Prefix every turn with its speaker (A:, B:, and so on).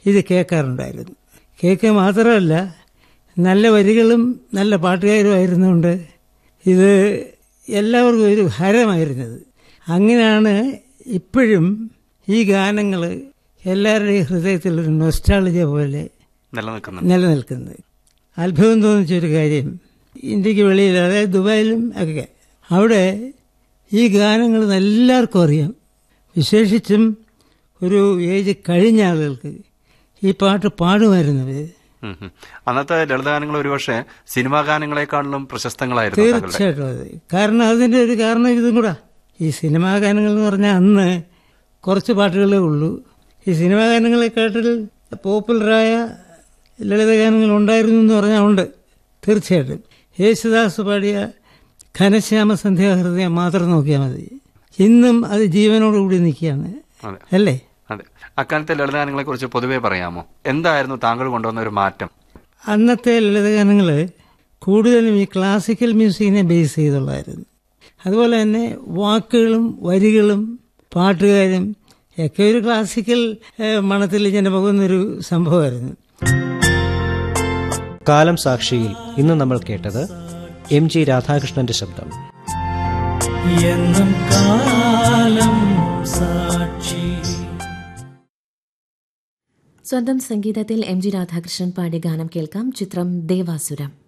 A: ഇത് കേൾക്കാറുണ്ടായിരുന്നു കേൾക്കുക മാത്രമല്ല നല്ല വരികളും നല്ല പാട്ടുകാരും ആയിരുന്നുകൊണ്ട് ഇത് എല്ലാവർക്കും ഒരു ഹരമായിരുന്നത് അങ്ങനെയാണ് ഇപ്പോഴും ഈ ഗാനങ്ങൾ എല്ലാവരുടെയും ഹൃദയത്തിൽ ഒരു നൊസ്റ്റാളജിയ പോലെ
B: നിലനിൽക്കുന്നുണ്ട്
A: നിലനിൽക്കുന്നത് അത്ഭുതം തോന്നിച്ചൊരു കാര്യം ഇന്ത്യക്ക് വെളിയിൽ അതായത് ദുബായിലും ഒക്കെ അവിടെ ഈ ഗാനങ്ങൾ എല്ലാവർക്കും അറിയാം വിശേഷിച്ചും ഒരു ഏജ് കഴിഞ്ഞ ആളുകൾക്ക് ഈ പാട്ട് പാടുമായിരുന്നവർ
B: ഉം, ഉം. അന്നത്തെ ലളിതഗാനങ്ങൾ ഒരുപക്ഷെ സിനിമാ ഗാനങ്ങളെക്കാളിലും പ്രശസ്തങ്ങളായിരുന്നു താങ്കളുടെ
A: തീർച്ചയായിട്ടും അത് കാരണം അതിൻ്റെ ഒരു കാരണം ഇതും കൂടാ ഈ സിനിമാ ഗാനങ്ങൾ എന്ന് പറഞ്ഞാൽ അന്ന് കുറച്ച് പാട്ടുകളേ ഉള്ളൂ ഈ സിനിമാ ഗാനങ്ങളെക്കാട്ടിൽ പോപ്പുലറായ ലളിതഗാനങ്ങൾ ഉണ്ടായിരുന്നു എന്ന് പറഞ്ഞാൽ ഉണ്ട് തീർച്ചയായിട്ടും യേശുദാസ് പാടിയ ഘനശ്യാമ സന്ധ്യാഹൃദയം മാത്രം നോക്കിയാൽ മതി ഇന്നും അത് ജീവനോടുകൂടി നിൽക്കുകയാണ്
B: അതെ
A: അല്ലേ
B: അതെ അക്കാലത്തെ ലളിതഗാനങ്ങളെ കുറിച്ച് പൊതുവെ പറയാമോ എന്തായിരുന്നു താങ്കൾ കൊണ്ടുവന്ന ഒരു മാറ്റം
A: അന്നത്തെ ലളിതഗാനങ്ങൾ കൂടുതലും ഈ ക്ലാസിക്കൽ മ്യൂസിക്കിനെ ബേസ് ചെയ്തുള്ളതായിരുന്നു അതുപോലെ തന്നെ വാക്കുകളും വരികളും പാട്ടുകാരും ഒക്കെ ഒരു ക്ലാസിക്കൽ ഏഹ്, മണത്തിൽ ഇങ്ങനെ പോകുന്നൊരു സംഭവമായിരുന്നു
C: കാലം സാക്ഷിയിൽ ഇന്ന് നമ്മൾ കേട്ടത് എം ജി രാധാകൃഷ്ണന്റെ ശബ്ദം
D: എന്നും കാലം സാക്ഷി
E: സ്വന്തം സംഗീതത്തിൽ എം ജി രാധാകൃഷ്ണൻ പാടിയ ഗാനം കേൾക്കാം ചിത്രം ദേവാസുരം